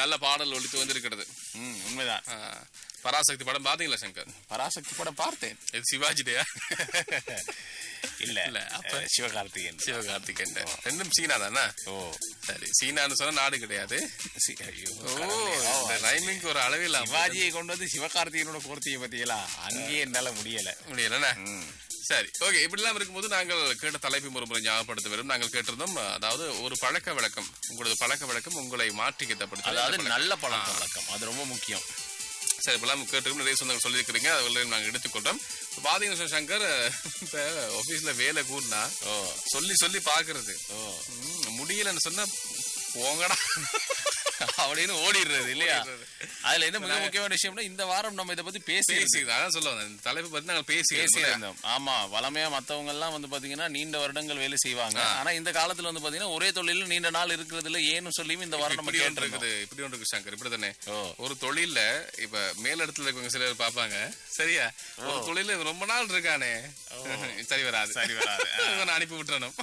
நல்ல பாடல் ஒழித்து வந்திருக்கிறது ம், உண்மைதான் ஆ, பராசக்தி படம் பாத்தீங்களா சங்கர் பராசக்தி படம் பார்த்தேன் இது சிவாஜிடையா இல்ல இல்ல, அப்ப- அஹ், சிவகார்த்திகேயன் சிவகார்த்திகேயன் ரெண்டும் சீனா தானே ஓ சரி சீனான்னு சொன்னா நாடு கிடையாது சி- ஐயோ, ஓ கடவுளே. ஓ, இந்த ரைமிங்க்கு ஒரு அளவில் சிவாஜியை கொண்டு வந்து சிவகார்த்திகேயனோட கோர்த்தியை பத்தியலா அங்கேயே என்னால முடியல முடியலண்ணா ம். சரி ஓகே இப்படிலாம் இருக்கும்போது நாங்கள் கேட்ட தலைப்பு ஒரு முறை ஞாபகப்படுத்த வரும் நாங்கள் கேட்டிருந்தோம் அதாவது ஒரு பழக்க வழக்கம் உங்களது பழக்க வழக்கம் உங்களை மாற்றி அதாவது கிட்டப்படுத்த நல்ல பழக்க வழக்கம் அது ரொம்ப முக்கியம் சரி இப்பெல்லாம் கேட்டிருக்கோம் நிறைய சொந்தங்கள் சொல்லியிருக்கிறீங்க அதில் நாங்கள் எடுத்துக்கொண்டோம் இப்ப பாத்தீங்கன்னா சங்கர் இப்ப ஆபீஸ்ல வேலை கூடனா ஓ சொல்லி சொல்லி பாக்குறது ஓ ம், முடியலன்னு சொன்னா போங்கடா அப்படின்னு ஓடிடுறது இல்லையா அதுல என்ன மிக முக்கியமான விஷயம்னா இந்த வாரம் நம்ம இதை பத்தி பேசி பேசி அதான் சொல்ல வந்தேன் இந்த தலைப்பை பத்தி நாங்கள் பேசி பேசியிருந்தோம் ஆமா வளமையா மத்தவங்க எல்லாம் வந்து பாத்தீங்கன்னா நீண்ட வருடங்கள் வேலை செய்வாங்க ஆனா இந்த காலத்துல வந்து பாத்தீங்கன்னா ஒரே தொழில நீண்ட நாள் இருக்கிறது இல்ல ஏன்னு சொல்லியும் இந்த வாரம் நம்ம இப்படி ஒன்று கேட்டிருக்கோம் இருக்குது இப்படி ஒன்று இருக்கு சங்கர் இப்படி தானே ஓ ஒரு தொழில்ல இப்ப மேலிடத்துல இருக்கவங்க சிலர் பாப்பாங்க சரியா ஒரு தொழில இவன் ரொம்ப நாள் இருக்கானே சரி வராது சரி வராது. இவனை அனுப்பி விட்டுறணும்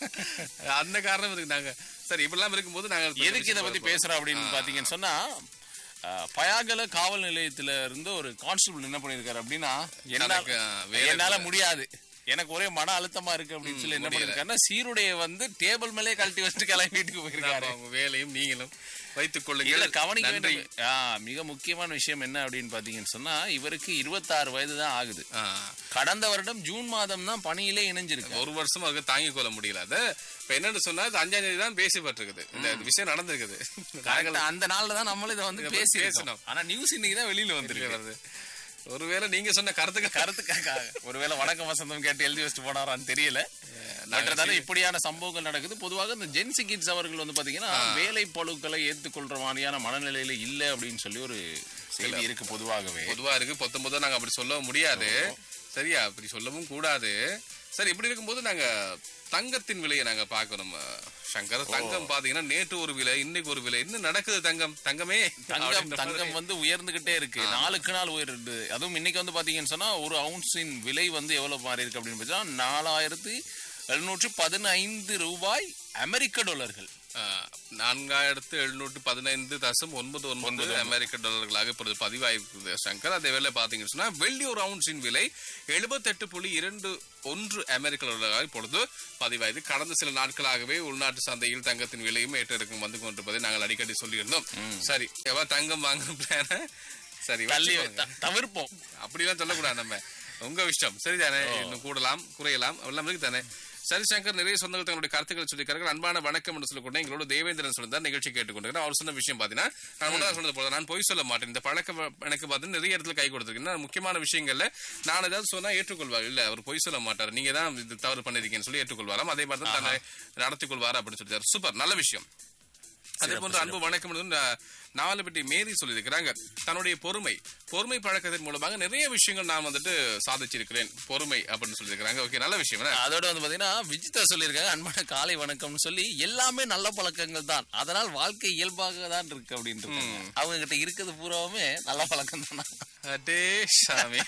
அந்த காரணம் இருக்கு நாங்க சரி இப்படிலாம் இருக்கும்போது நாங்க எதுக்கு இதை பத்தி பேசுறோம் அப்படின்னு பாத்தீங்கன்னு சொன்னா அஹ், பயாகல காவல் நிலையத்துல இருந்து ஒரு கான்ஸ்டபிள் என்ன பண்ணிருக்காரு அப்படின்னா என்னால தனக்கு, அஹ், வேலை என்னால முடியாது எனக்கு ஒரே மன அழுத்தமா இருக்கு அப்படின்னு சொல்லி என்ன பண்ணிருக்காருன்னா சீருடைய வந்து டேபிள் மேலே கழட்டி வச்சுட்டு கிளம்பி வீட்டுக்கு போயிருக்காரு அவங்க வேலையும் நீங்களும் வைத்துக் இல்ல கொள்ளுங்கள் கவனிக்க நன்றி வேண்டிய ஆ, மிக முக்கியமான விஷயம் என்ன அப்படின்னு பாத்தீங்கன்னு சொன்னா இவருக்கு இருபத்தாறு வயது தான் ஆகுது ஆ, கடந்த வருடம் ஜூன் மாதம் தான் பணியிலே இணைஞ்சிருக்கு ஒரு வருஷம் அதுக்கு தாங்கிக் கொள்ள முடியல அது இப்ப என்னன்னு சொன்னா இது அஞ்சாம் தேதி தான் பேசப்பட்டிருக்குது இந்த விஷயம் நடந்திருக்குது நாங்கள் Correct. அந்த நாள்ல தான் நம்மளும் இதை வந்து இதை பத்தி பேசி பேசணும். ஆனா நியூஸ் இன்னைக்கு தான் வெளியில வந்திருக்கு வருது ஒருவேளை நீங்க சொன்ன கருத்துக்கு கருத்துக்காக ஒருவேளை வணக்கம் வசந்தம் கேட்டு எழுதி வச்சுட்டு போனாரான்னு தெரியல மற்றதால இப்படியான சம்பவங்கள் நடக்குது பொதுவாக இந்த ஜென்சி கிட்ஸ் அவர்கள் வந்து பாத்தீங்கன்னா வேலை பழுக்களை ஏத்துக்கொள்ற மாதிரியான மனநிலையில இல்ல அப்படின்னு சொல்லி ஒரு செய்தி இருக்கு பொதுவாகவே பொதுவா இருக்கு பொத்தொன்பதா நாங்க அப்படி சொல்ல முடியாது சரியா அப்படி சொல்லவும் கூடாது சரி இப்படி இருக்கும்போது நாங்க தங்கத்தின் விலையை நாங்க பார்க்கணும் அஹ், சங்கர் தங்கம் பாத்தீங்கன்னா நேற்று ஒரு விலை இன்னைக்கு ஒரு விலை இன்னும் நடக்குது தங்கம் தங்கமே தங்கம் அப்படின்ற தங்கம் மாதிரி. வந்து உயர்ந்துகிட்டே இருக்கு நாளுக்கு நாள் உயருது அதுவும் இன்னைக்கு வந்து பாத்தீங்கன்னு சொன்னா ஒரு அவுன்ஸின் விலை வந்து எவ்வளவு மாறி இருக்கு அப்படின்னு பார்த்தா நாலாயிரத்தி எழுநூற்றி பதினைந்து ரூபாய் அமெரிக்க டாலர்கள் அஹ், நான்காயிரத்து எழுநூற்று பதினைந்து தசம் ஒன்பது ஒன்பது அமெரிக்க டாலர்களாக இப்பொழுது பதிவாயிருக்கிறது சங்கர் அதே வேலை பாத்தீங்கன்னு சொன்னா வெள்ளி ஒரு அவுன்ஸின் விலை எழுபத்தெட்டு புள்ளி இரண்டு ஒன்று அமெரிக்க டாலர்களாக இப்பொழுது பதிவாயுது கடந்த சில நாட்களாகவே உள்நாட்டு சந்தையில் தங்கத்தின் விலையும் ஏற்றிறக்கம் வந்து கொண்டிருப்பதை நாங்கள் அடிக்கடி சொல்லியிருந்தோம் சரி எவ்வளோ தங்கம் வாங்குற பிளான சரி தள்ளி வச்சுக்கோங்க. த- தவிர்ப்போம் அப்படிலாம் சொல்லக்கூடாது நம்ம உங்க இஷ்டம் சரிதானே இன்னும் கூடலாம் குறையலாம் எல்லாம் இருக்கு தானே சரி சங்கர் நிறைய சொந்தங்கள் தங்களுடைய கருத்துக்கள் சொல்லியிருக்கார்கள் அன்பான வணக்கம் என்று சொல்லிக்கொண்டு எங்களோட தேவேந்திரன் சொல்லியிருந்தார் நிகழ்ச்சி கேட்டுக்கொண்டிருக்கிறேன் அவர் சொன்ன விஷயம் பார்த்தீங்கன்னா நான் முன்னாடி சொன்னது போல நான் பொய் சொல்ல மாட்டேன் இந்த பழக்கம் எனக்கு பார்த்து நிறைய இடத்துல கை கொடுத்துருக்கேன் நான் முக்கியமான விஷயங்கள்ல நான் ஏதாவது சொன்னா ஏற்றுக்கொள்வார் இல்ல அவர் பொய் சொல்ல மாட்டார் நீங்க தான் இது தவறு பண்ணிருக்கீங்கன்னு சொல்லி ஏற்றுக்கொள்வாராம் அதே மாதிரி தான் தன்னை நடத்திக் கொள்வார் அப்படின்னு சொல்லிட்டார் சூப்பர் நல்ல விஷயம் அதே போன்று அன்பு வணக்கம் என்று நா- நாவலப்பட்டி மேரி சொல்லியிருக்கிறாங்க தன்னுடைய பொறுமை பொறுமை பழக்கத்தின் மூலமாக நிறைய விஷயங்கள் நான் வந்துட்டு சாதிச்சிருக்கிறேன் பொறுமை அப்படின்னு சொல்லியிருக்கிறாங்க ஓகே நல்ல விஷயம் என்ன? அதோட வந்து பாத்தீங்கன்னா விஜிதா சொல்லியிருக்காங்க அன்பான காலை வணக்கம்னு சொல்லி எல்லாமே நல்ல பழக்கங்கள் தான் அதனால் வாழ்க்கை இயல்பாக தான் இருக்கு அப்படின்னு இருக்காங்க அவங்க கிட்ட இருக்கிறது பூராவுமே நல்ல பழக்கம் தான் அடே சாமி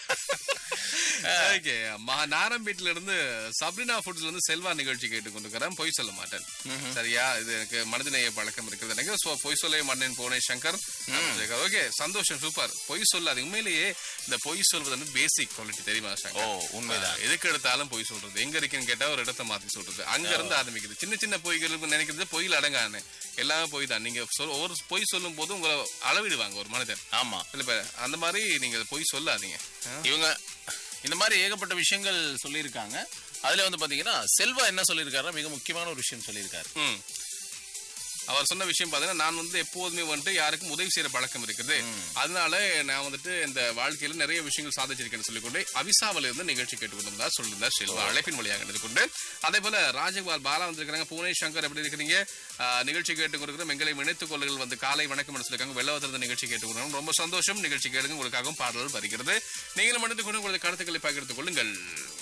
ஓகே நாரம்பேட்டில இருந்து சப்ரினா ஃபுட்ஸ்ல இருந்து செல்வா நிகழ்ச்சி கேட்டுக்கொண்டிருக்கிறேன் பொய் சொல்ல மாட்டேன் சரியா இது எனக்கு மனதிலேயே பழக்கம் இருக்குது எனக்கு So, பொய் சொல்லவே மாட்டேன் போனேன் சங்கர் ஓகே சந்தோஷம் சூப்பர் பொய் சொல்லாது உண்மையிலேயே இந்த பொய் சொல்வது வந்து பேசிக் குவாலிட்டி தெரியுமா ஓ சங்கர் உண்மைதான் எதுக்கு எடுத்தாலும் பொய் சொல்றது எங்க இருக்குன்னு கேட்டா ஒரு இடத்த மாத்தி சொல்றது அங்க இருந்து ஆரம்பிக்குது சின்ன சின்ன பொய்களுக்கு நினைக்கிறது பொய்யில் அடங்கானு எல்லாமே பொய் தான் நீங்க சொல் ஒரு பொய் சொல்லும் போது உங்களை அளவிடுவாங்க ஒரு மனிதன் ஆமா இல்ல இப்ப அந்த மாதிரி நீங்க பொய் சொல்லாதீங்க ஆ? இவங்க இந்த மாதிரி ஏகப்பட்ட விஷயங்கள் சொல்லியிருக்காங்க அதுல வந்து பாத்தீங்கன்னா செல்வா என்ன சொல்லியிருக்காரு மிக முக்கியமான ஒரு விஷயம் சொல்லியிருக்காரு ம். அவர் சொன்ன விஷயம் பாத்தீங்கன்னா நான் வந்து எப்போதுமே வந்துட்டு யாருக்கும் உதவி செய்யற பழக்கம் இருக்குது அதனால நான் வந்துட்டு இந்த வாழ்க்கையில நிறைய விஷயங்கள் சாதிச்சிருக்கேன்னு சொல்லிக்கொண்டு அவிசாவில இருந்து நிகழ்ச்சி கேட்டுக்கொண்டிருந்தா சொல்லியிருந்தார் செல்வா அழைப்பின் வழியாக நின்று அதே போல ராஜகுமார் பாலா வந்திருக்காங்க பூனே சங்கர் எப்படி இருக்கிறீங்க ஆ, நிகழ்ச்சி கேட்டுக்கொண்டிருக்கிறோம் எங்களை இணைத்துக் கொள்ளுங்கள் வந்து காலை வணக்கம் என்று சொல்லியிருக்காங்க வெள்ளவத்திலிருந்து நிகழ்ச்சி கேட்டுக்கொண்டிருக்கோம் ரொம்ப சந்தோஷம் நிகழ்ச்சி கேளுங்க உங்களுக்காகவும் பாடல்கள் வருகிறது நீங்களும் இணைத்துக் கொண்டு உங்களது கருத்துக்களை பகிர்ந்து கொள்ளுங்கள்